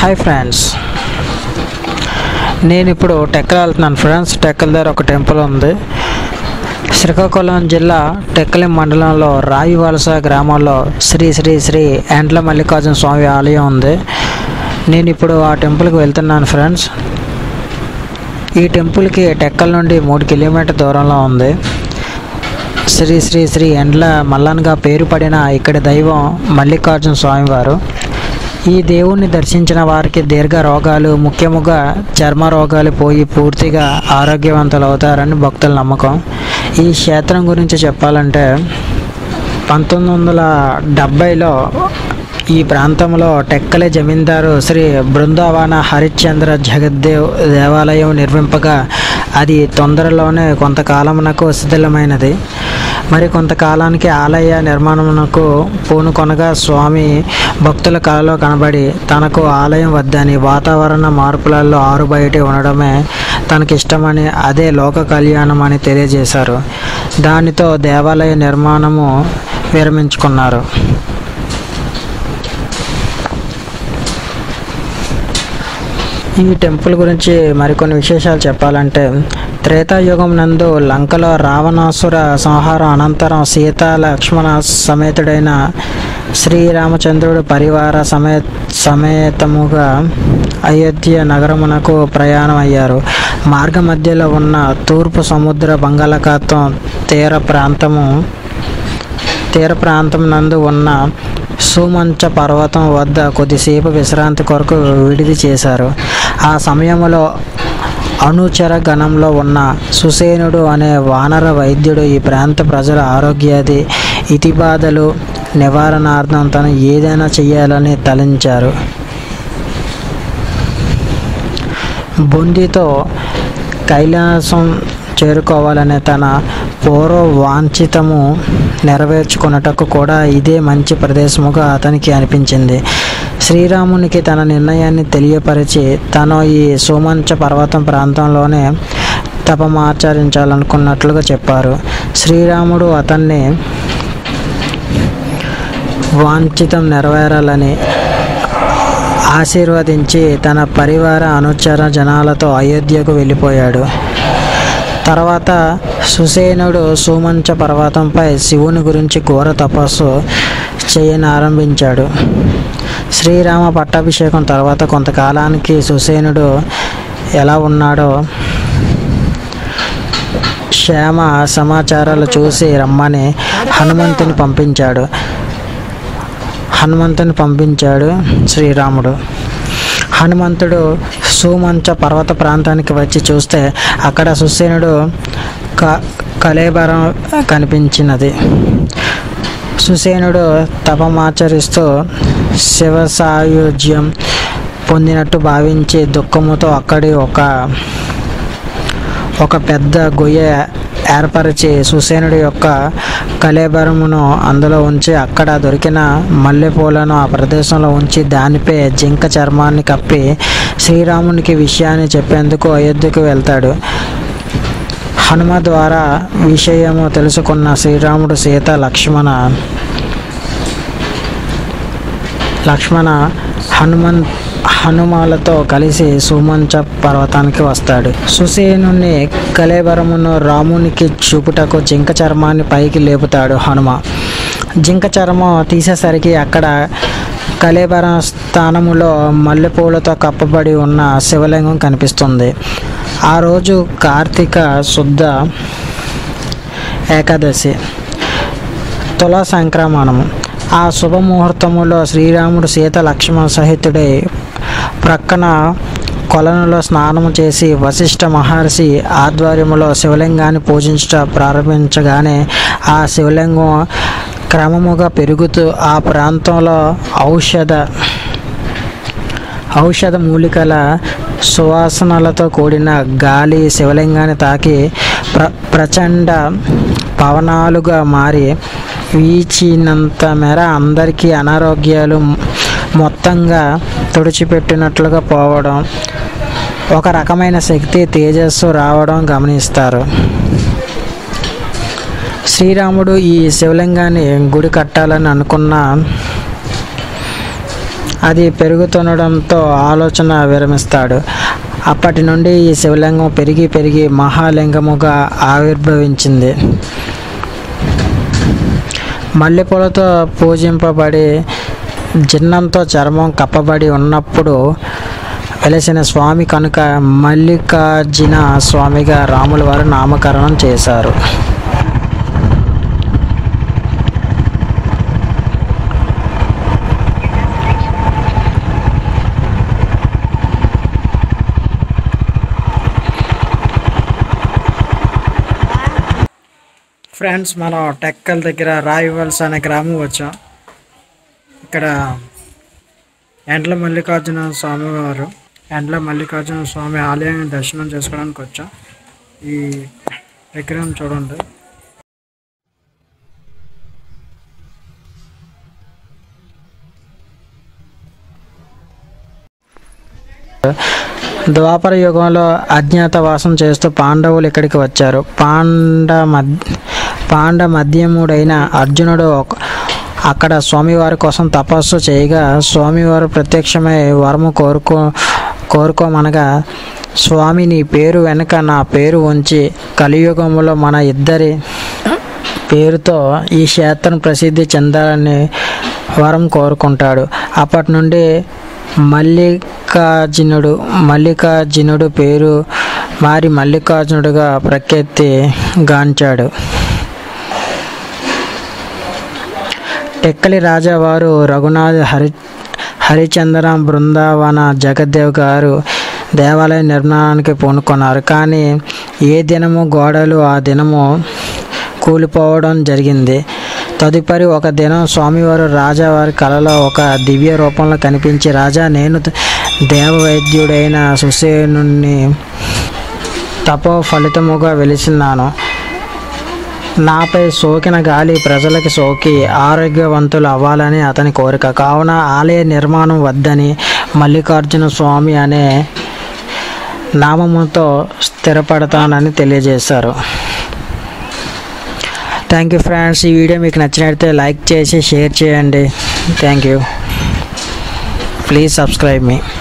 hi friends నేను ఇప్పుడు టెక్కల్ వెళ్తున్నాను ఫ్రెండ్స్ టెక్కల్ దగ్గర ఒక టెంపుల్ ఉంది శ్రీకాకుళం జిల్లా టెక్కలి మండలంలో రాయి వలస గ్రామంలో శ్రీ శ్రీ శ్రీ ఎండ్ల మల్లికార్జున స్వామి ఆలయం ఉంది నేను ఇప్పుడు ఆ టెంపుల్కి వెళ్తున్నాను ఫ్రెండ్స్ ఈ టెంపుల్కి టెక్కల్ నుండి మూడు కిలోమీటర్ దూరంలో ఉంది శ్రీ శ్రీ శ్రీ ఎండ్ల మల్లన్గా పేరు పడిన ఇక్కడి దైవం మల్లికార్జున స్వామివారు ఈ దేవుణ్ణి దర్శించిన వారికి దీర్ఘ రోగాలు ముఖ్యముగా చర్మ రోగాలు పోయి పూర్తిగా ఆరోగ్యవంతులు అవుతారని భక్తుల నమ్మకం ఈ క్షేత్రం గురించి చెప్పాలంటే పంతొమ్మిది వందల డెబ్భైలో ఈ ప్రాంతంలో టెక్కలి జమీందారు శ్రీ బృందావన హరిశ్చంద్ర జగద్దేవ్ దేవాలయం నిర్మింపగా అది తొందరలోనే కొంతకాలమునకు శిథిలమైనది మరి కొంతకాలానికి ఆలయ నిర్మాణమునకు పూనుకొనగా స్వామి భక్తుల కళలో కనబడి తనకు ఆలయం వద్దని వాతావరణ మార్పులలో ఆరుబయటి ఉండడమే తనకి ఇష్టమని అదే లోక కళ్యాణం అని తెలియజేశారు దానితో దేవాలయ నిర్మాణము విరమించుకున్నారు ఈ టెంపుల్ గురించి మరికొన్ని విశేషాలు చెప్పాలంటే త్రేతాయుగం నందు లంకలో రావణాసుర సంహారం అనంతరం సీత లక్ష్మణ సమేతుడైన శ్రీరామచంద్రుడు పరివార సమేత సమేతముగా అయోధ్య నగరమునకు ప్రయాణం అయ్యారు మార్గ మధ్యలో ఉన్న తూర్పు సముద్ర బంగాళాఖాతం తీర ప్రాంతము తీర ప్రాంతం నందు ఉన్న సుమంచ పర్వతం వద్ద కొద్దిసేపు విశ్రాంతి కొరకు విడిది చేశారు ఆ సమయంలో అనుచర గణంలో ఉన్న సుసేనుడు అనే వానర వైద్యుడు ఈ ప్రాంత ప్రజల ఆరోగ్యాది ఇతిబాధలు నివారణార్థం తను ఏదైనా చేయాలని తలంచారు బొందితో కైలాసం చేరుకోవాలనే తన పూర్వ వాంఛితము నెరవేర్చుకున్నటకు కూడా ఇదే మంచి ప్రదేశముగా అతనికి అనిపించింది శ్రీరామునికి తన నిర్ణయాన్ని తెలియపరిచి తను ఈ సోమంచ పర్వతం ప్రాంతంలోనే తపమాచరించాలనుకున్నట్లుగా చెప్పారు శ్రీరాముడు అతన్ని వాంఛితం నెరవేరాలని ఆశీర్వదించి తన పరివార అనుచర జనాలతో అయోధ్యకు వెళ్ళిపోయాడు తర్వాత సుసేనుడు సుమంచ పర్వతంపై శివుని గురించి ఘోర తపస్సు చేయని ఆరంభించాడు శ్రీరామ పట్టాభిషేకం తర్వాత కొంతకాలానికి సుసేనుడు ఎలా ఉన్నాడో క్షేమ సమాచారాలు చూసి రమ్మని హనుమంతుని పంపించాడు హనుమంతుని పంపించాడు శ్రీరాముడు హనుమంతుడు సుమంచ పర్వత ప్రాంతానికి వచ్చి చూస్తే అక్కడ సుసేనుడు క కలేబరం కనిపించినది సుసేనుడు తపమాచరిస్తూ శివ సాయుజ్యం పొందినట్టు భావించి దుఃఖముతో అక్కడి ఒక ఒక పెద్ద గొయ్య ఏర్పరిచి సుసేనుడి యొక్క కలేబరమును అందులో ఉంచి అక్కడ దొరికిన మల్లెపూలను ఆ ప్రదేశంలో ఉంచి దానిపై జింక చర్మాన్ని కప్పి శ్రీరామునికి విషయాన్ని చెప్పేందుకు అయోధ్యకు వెళ్తాడు హనుమ ద్వారా విషయము తెలుసుకున్న శ్రీరాముడు సీత లక్ష్మణ లక్ష్మణ హనుమన్ హనుమాలతో కలిసి సుమంచ పర్వతానికి వస్తాడు సుసేనుని కలేబరమును రామునికి చూపుటకు జింక చర్మాన్ని పైకి లేపుతాడు హనుమ జింక చర్మం తీసేసరికి అక్కడ కలేబర స్థానములో మల్లెపూలతో కప్పబడి ఉన్న శివలింగం కనిపిస్తుంది ఆ రోజు కార్తీక శుద్ధ ఏకాదశి తుల సంక్రమణము ఆ శుభముహూర్తములో శ్రీరాముడు సీత లక్ష్మణ సహితుడై ప్రక్కన కొలనులో స్నానము చేసి వశిష్ఠ మహర్షి ఆధ్వర్యములో శివలింగాన్ని పూజించట ప్రారంభించగానే ఆ శివలింగం క్రమముగా పెరుగుతూ ఆ ప్రాంతంలో ఔషధ ఔషధ మూలికల సువాసనలతో కూడిన గాలి శివలింగాన్ని తాకి ప్ర ప్రచండ పవనాలుగా మారి వీచినంత మేర అందరికీ అనారోగ్యాలు మొత్తంగా తుడిచిపెట్టినట్లుగా పోవడం ఒక రకమైన శక్తి తేజస్సు రావడం గమనిస్తారు శ్రీరాముడు ఈ శివలింగాన్ని గుడి కట్టాలని అనుకున్న అది పెరుగుతుండడంతో ఆలోచన విరమిస్తాడు అప్పటి నుండి ఈ శివలింగం పెరిగి పెరిగి మహాలింగముగా ఆవిర్భవించింది మల్లెపూలతో పూజింపబడి జిన్నంతో చర్మం కప్పబడి ఉన్నప్పుడు వెలసిన స్వామి కనుక మల్లికార్జున స్వామిగా రాముల వారు నామకరణం చేశారు ఫ్రెండ్స్ మనం టెక్కల్ దగ్గర రాయివల్స్ అనే గ్రామం వచ్చాం ఇక్కడ ఎండ్ల మల్లికార్జున స్వామి వారు ఎండ్ల మల్లికార్జున స్వామి ఆలయాన్ని దర్శనం చేసుకోవడానికి వచ్చాం ఈ విగ్రహం చూడండి ద్వాపర యుగంలో అజ్ఞాతవాసం చేస్తూ పాండవులు ఇక్కడికి వచ్చారు పాండ మద్ పాండ మధ్యముడైన అర్జునుడు ఒక- అక్కడ స్వామివారి కోసం తపస్సు చేయగా స్వామివారు ప్రత్యక్షమై వరము కోరుకో కోరుకోమనగా స్వామి నీ పేరు వెనుక నా పేరు ఉంచి కలియుగంలో మన ఇద్దరి పేరుతో ఈ క్షేత్రం ప్రసిద్ధి చెందాలని వరం కోరుకుంటాడు అప్పటి నుండి మల్లికార్జునుడు మల్లికార్జునుడు పేరు మారి మల్లికార్జునుడుగా ప్రఖ్యాతి గాంచాడు టెక్కలి రాజావారు రఘునాథ్ హరి హరిచంద్ర బృందావన జగద్దేవ్ గారు దేవాలయ నిర్మాణానికి పూనుకున్నారు కానీ ఏ దినము గోడలు ఆ దినము కూలిపోవడం జరిగింది తదుపరి ఒక దినం స్వామివారు రాజావారి కలలో ఒక దివ్య రూపంలో కనిపించి రాజా నేను దేవవైద్యుడైన సుసేనుని తపో ఫలితముగా వెలిసినాను నాపై సోకిన గాలి ప్రజలకి సోకి ఆరోగ్యవంతులు అవ్వాలని అతని కోరిక కావున ఆలయ నిర్మాణం వద్దని మల్లికార్జున స్వామి అనే నామముతో స్థిరపడతానని తెలియజేశారు థ్యాంక్ యూ ఫ్రెండ్స్ ఈ వీడియో మీకు నచ్చినట్లయితే లైక్ చేసి షేర్ చేయండి thank you please subscribe me